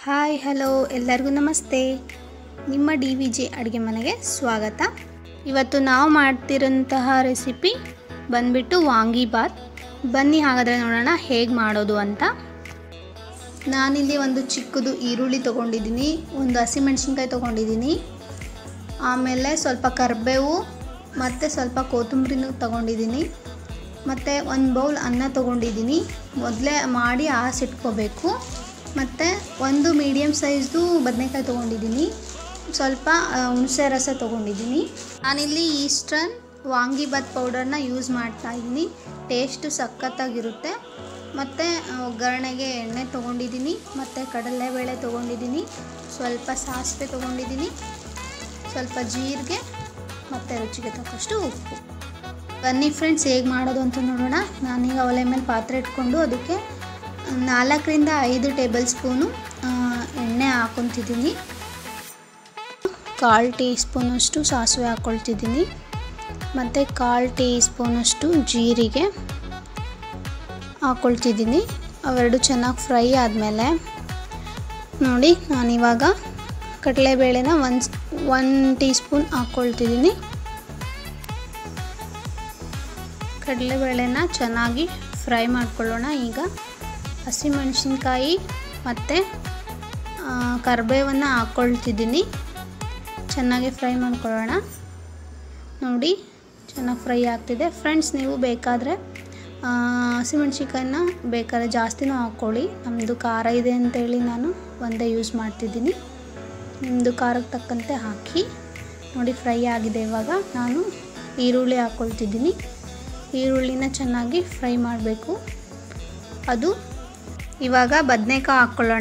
hi hello ಎಲ್ಲರಿಗೂ ನಮಸ್ತೆ ನಿಮ್ಮ ಡಿ ವಿ ಜೆ ಅಡುಗೆ ಮನೆಗೆ ಸ್ವಾಗತ ಇವತ್ತು ನಾವು ಮಾಡ್ತಿರೋಂತಹ ರೆಸಿಪಿ ಬಂದ್ಬಿಟ್ಟು ವಾಂಗಿಬಾತ್ ಬನ್ನಿ ಹಾಗಾದರೆ ನೋಡೋಣ ಹೇಗೆ ಮಾಡೋದು ಅಂತ ನಾನಿಲ್ಲಿ ಒಂದು ಚಿಕ್ಕದು ಈರುಳ್ಳಿ ತೊಗೊಂಡಿದ್ದೀನಿ ಒಂದು ಹಸಿಮೆಣ್ಸಿನ್ಕಾಯಿ ತೊಗೊಂಡಿದ್ದೀನಿ ಆಮೇಲೆ ಸ್ವಲ್ಪ ಕರಿಬೇವು ಮತ್ತು ಸ್ವಲ್ಪ ಕೊತ್ತಂಬರಿನೂ ತೊಗೊಂಡಿದ್ದೀನಿ ಮತ್ತು ಒಂದು ಬೌಲ್ ಅನ್ನ ತೊಗೊಂಡಿದ್ದೀನಿ ಮೊದಲೇ ಮಾಡಿ ಆಸಿಟ್ಕೋಬೇಕು ಮತ್ತು ಒಂದು ಮೀಡಿಯಮ್ ಸೈಜ್ದು ಬದನೆಕಾಯಿ ತೊಗೊಂಡಿದ್ದೀನಿ ಸ್ವಲ್ಪ ಆ, ಹುಣಸೆ ರಸ ತೊಗೊಂಡಿದ್ದೀನಿ ನಾನಿಲ್ಲಿ ಈಸ್ಟರ್ನ್ ವಾಂಗಿಬಾತ್ ಪೌಡರ್ನ ಯೂಸ್ ಮಾಡ್ತಾ ಇದ್ದೀನಿ ಟೇಸ್ಟು ಸಖತ್ತಾಗಿರುತ್ತೆ ಮತ್ತು ಒಗ್ಗರಣೆಗೆ ಎಣ್ಣೆ ತೊಗೊಂಡಿದ್ದೀನಿ ಮತ್ತು ಕಡಲೆಬೇಳೆ ತೊಗೊಂಡಿದ್ದೀನಿ ಸ್ವಲ್ಪ ಸಾಸಿವೆ ತೊಗೊಂಡಿದ್ದೀನಿ ಸ್ವಲ್ಪ ಜೀರಿಗೆ ಮತ್ತು ರುಚಿಗೆ ತಕ್ಕಷ್ಟು ಉಪ್ಪು ಬನ್ನಿ ಫ್ರೆಂಡ್ಸ್ ಹೇಗೆ ಮಾಡೋದು ಅಂತ ನೋಡೋಣ ನಾನೀಗ ಒಲೆ ಮೇಲೆ ಪಾತ್ರೆ ಇಟ್ಕೊಂಡು ಅದಕ್ಕೆ ನಾಲ್ಕರಿಂದ ಐದು ಟೇಬಲ್ ಸ್ಪೂನು ಆ, ಎಣ್ಣೆ ಹಾಕೊತಿದ್ದೀನಿ ಕಾಲು ಟೀ ಸ್ಪೂನಷ್ಟು ಸಾಸಿವೆ ಹಾಕ್ಕೊಳ್ತಿದ್ದೀನಿ ಮತ್ತು ಕಾಲು ಟೀ ಸ್ಪೂನಷ್ಟು ಜೀರಿಗೆ ಹಾಕ್ಕೊಳ್ತಿದ್ದೀನಿ ಅವೆರಡು ಚೆನ್ನಾಗಿ ಫ್ರೈ ಆದಮೇಲೆ ನೋಡಿ ನಾನಿವಾಗ ಕಡಲೆಬೇಳೆನ ಒಂದು ಒನ್ ಟೀ ಸ್ಪೂನ್ ಹಾಕ್ಕೊಳ್ತಿದ್ದೀನಿ ಕಡಲೆಬೇಳೆನ ಚೆನ್ನಾಗಿ ಫ್ರೈ ಮಾಡ್ಕೊಳ್ಳೋಣ ಈಗ ಹಸಿಮೆಣಸಿನ್ಕಾಯಿ ಮತ್ತು ಕರಿಬೇವನ್ನು ಹಾಕ್ಕೊಳ್ತಿದ್ದೀನಿ ಚೆನ್ನಾಗಿ ಫ್ರೈ ಮಾಡ್ಕೊಳ್ಳೋಣ ನೋಡಿ ಚೆನ್ನಾಗಿ ಫ್ರೈ ಆಗ್ತಿದೆ ಫ್ರೆಂಡ್ಸ್ ನೀವು ಬೇಕಾದರೆ ಹಸಿಮೆಣ್ಸಿನ್ಕಾಯಿನ ಬೇಕಾದ್ರೆ ಜಾಸ್ತಿನೂ ಹಾಕ್ಕೊಳ್ಳಿ ನಮ್ಮದು ಖಾರ ಇದೆ ಅಂತೇಳಿ ನಾನು ಒಂದೇ ಯೂಸ್ ಮಾಡ್ತಿದ್ದೀನಿ ನಿಮ್ಮದು ಖಾರಕ್ಕೆ ತಕ್ಕಂತೆ ಹಾಕಿ ನೋಡಿ ಫ್ರೈ ಆಗಿದೆ ಇವಾಗ ನಾನು ಈರುಳ್ಳಿ ಹಾಕ್ಕೊಳ್ತಿದ್ದೀನಿ ಈರುಳ್ಳಿನ ಚೆನ್ನಾಗಿ ಫ್ರೈ ಮಾಡಬೇಕು ಅದು ಇವಾಗ ಬದನೆಕಾಯಿ ಹಾಕ್ಕೊಳ್ಳೋಣ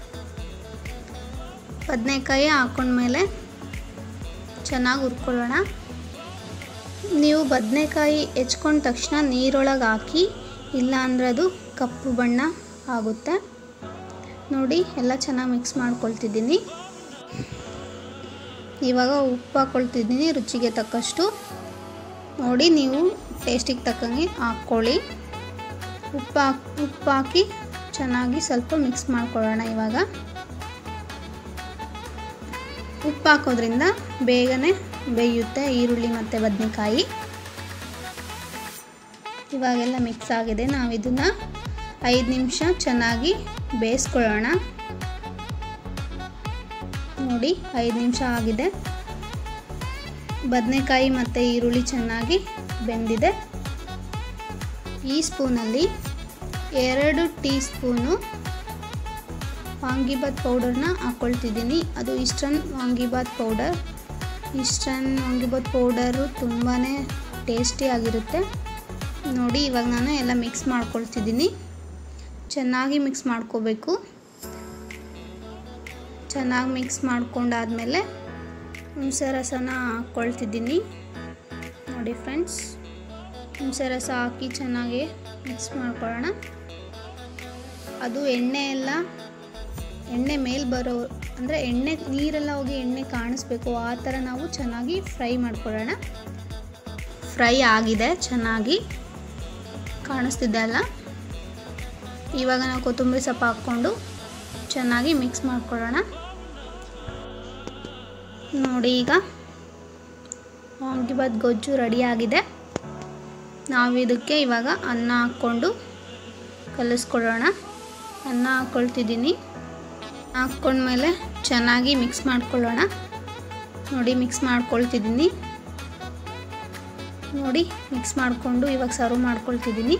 ಬದನೆಕಾಯಿ ಹಾಕ್ಕೊಂಡ್ಮೇಲೆ ಚೆನ್ನಾಗಿ ಹುರ್ಕೊಳ್ಳೋಣ ನೀವು ಬದನೆಕಾಯಿ ಹೆಚ್ಕೊಂಡ ತಕ್ಷಣ ನೀರೊಳಗೆ ಹಾಕಿ ಇಲ್ಲ ಅಂದರೆ ಅದು ಕಪ್ಪು ಬಣ್ಣ ಆಗುತ್ತೆ ನೋಡಿ ಎಲ್ಲ ಚೆನ್ನಾಗಿ ಮಿಕ್ಸ್ ಮಾಡ್ಕೊಳ್ತಿದ್ದೀನಿ ಇವಾಗ ಉಪ್ಪು ಹಾಕ್ಕೊಳ್ತಿದ್ದೀನಿ ರುಚಿಗೆ ತಕ್ಕಷ್ಟು ನೋಡಿ ನೀವು ಟೇಸ್ಟಿಗೆ ತಕ್ಕಂಗೆ ಹಾಕ್ಕೊಳ್ಳಿ ಉಪ್ಪು ಹಾಕಿ ಉಪ್ಪು ಹಾಕಿ ಚೆನ್ನಾಗಿ ಸ್ವಲ್ಪ ಮಿಕ್ಸ್ ಮಾಡ್ಕೊಳ್ಳೋಣ ಇವಾಗ ಉಪ್ಪು ಹಾಕೋದ್ರಿಂದ ಬೇಗನೆ ಬೇಯುತ್ತೆ ಈರುಳ್ಳಿ ಮತ್ತು ಬದನೆಕಾಯಿ ಇವಾಗೆಲ್ಲ ಮಿಕ್ಸ್ ಆಗಿದೆ ನಾವು ಇದನ್ನು ಐದು ನಿಮಿಷ ಚೆನ್ನಾಗಿ ಬೇಯಿಸ್ಕೊಳ್ಳೋಣ ನೋಡಿ ಐದು ನಿಮಿಷ ಆಗಿದೆ ಬದನೆಕಾಯಿ ಮತ್ತು ಈರುಳ್ಳಿ ಚೆನ್ನಾಗಿ ಬೆಂದಿದೆ ಈ ಸ್ಪೂನಲ್ಲಿ ಎರಡು ಟೀ ಸ್ಪೂನು ವಾಂಗಿಬಾತ್ ಪೌಡರ್ನ ಹಾಕ್ಕೊಳ್ತಿದ್ದೀನಿ ಅದು Eastern vangibath powder Eastern vangibath powder ತುಂಬಾ ಟೇಸ್ಟಿಯಾಗಿರುತ್ತೆ ನೋಡಿ ಇವಾಗ ನಾನು ಎಲ್ಲ ಮಿಕ್ಸ್ ಮಾಡ್ಕೊಳ್ತಿದ್ದೀನಿ ಚೆನ್ನಾಗಿ ಮಿಕ್ಸ್ ಮಾಡ್ಕೋಬೇಕು ಚೆನ್ನಾಗಿ ಮಿಕ್ಸ್ ಮಾಡ್ಕೊಂಡಾದಮೇಲೆ ಹುಣಸೆ ರಸನ ಹಾಕ್ಕೊಳ್ತಿದ್ದೀನಿ ನೋಡಿ ಫ್ರೆಂಡ್ಸ್ ಹುಣಸೆ ರಸ ಹಾಕಿ ಚೆನ್ನಾಗಿ ಮಿಕ್ಸ್ ಮಾಡ್ಕೊಳ್ಳೋಣ ಅದು ಎಣ್ಣೆ ಎಲ್ಲ ಎಣ್ಣೆ ಮೇಲೆ ಬರೋ ಅಂದರೆ ಎಣ್ಣೆ ನೀರೆಲ್ಲ ಹೋಗಿ ಎಣ್ಣೆ ಕಾಣಿಸ್ಬೇಕು ಆ ಥರ ನಾವು ಚೆನ್ನಾಗಿ ಫ್ರೈ ಮಾಡ್ಕೊಳ್ಳೋಣ ಫ್ರೈ ಆಗಿದೆ ಚೆನ್ನಾಗಿ ಕಾಣಿಸ್ತಿದೆ ಅಲ್ಲ ಇವಾಗ ನಾವು ಕೊತ್ತಂಬರಿ ಸೊಪ್ಪು ಹಾಕ್ಕೊಂಡು ಚೆನ್ನಾಗಿ ಮಿಕ್ಸ್ ಮಾಡ್ಕೊಳ್ಳೋಣ ನೋಡಿ ಈಗ ವಾಂಗಿಬಾತ್ ಗೊಜ್ಜು ರೆಡಿಯಾಗಿದೆ ನಾವು ಇದಕ್ಕೆ ಇವಾಗ ಅನ್ನ ಹಾಕ್ಕೊಂಡು ಕಲಿಸ್ಕೊಳ್ಳೋಣ ಅನ್ನ ಹಾಕ್ಕೊಳ್ತಿದ್ದೀನಿ ಹಾಕ್ಕೊಂಡ್ಮೇಲೆ ಚೆನ್ನಾಗಿ ಮಿಕ್ಸ್ ಮಾಡ್ಕೊಳ್ಳೋಣ ನೋಡಿ ಮಿಕ್ಸ್ ಮಾಡ್ಕೊಳ್ತಿದ್ದೀನಿ ನೋಡಿ ಮಿಕ್ಸ್ ಮಾಡಿಕೊಂಡು ಇವಾಗ ಸರ್ವ್ ಮಾಡ್ಕೊಳ್ತಿದ್ದೀನಿ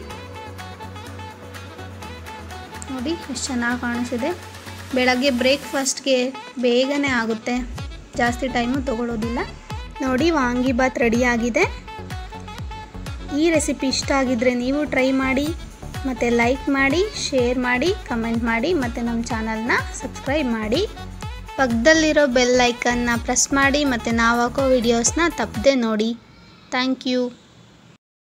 ನೋಡಿ ಎಷ್ಟು ಚೆನ್ನಾಗಿ ಕಾಣಿಸಿದೆ ಬೆಳಗ್ಗೆ ಬ್ರೇಕ್ಫಾಸ್ಟ್ಗೆ ಬೇಗನೆ ಆಗುತ್ತೆ ಜಾಸ್ತಿ ಟೈಮು ತೊಗೊಳ್ಳೋದಿಲ್ಲ ನೋಡಿ ವಾಂಗಿಬಾತ್ ರೆಡಿಯಾಗಿದೆ ಈ ರೆಸಿಪಿ ಇಷ್ಟ ಆಗಿದ್ದರೆ ನೀವು ಟ್ರೈ ಮಾಡಿ ಮತ್ತು ಲೈಕ್ ಮಾಡಿ ಶೇರ್ ಮಾಡಿ ಕಮೆಂಟ್ ಮಾಡಿ ಮತ್ತು ನಮ್ಮ ಚಾನಲ್ನ ಸಬ್ಸ್ಕ್ರೈಬ್ ಮಾಡಿ ಪಕ್ಕದಲ್ಲಿರೋ ಬೆಲ್ ಐಕನ್ನ ಪ್ರೆಸ್ ಮಾಡಿ ಮತ್ತು ನಾವು ಹಾಕೋ ವಿಡಿಯೋಸ್ನ ತಪ್ಪದೆ ನೋಡಿ ಥ್ಯಾಂಕ್ ಯು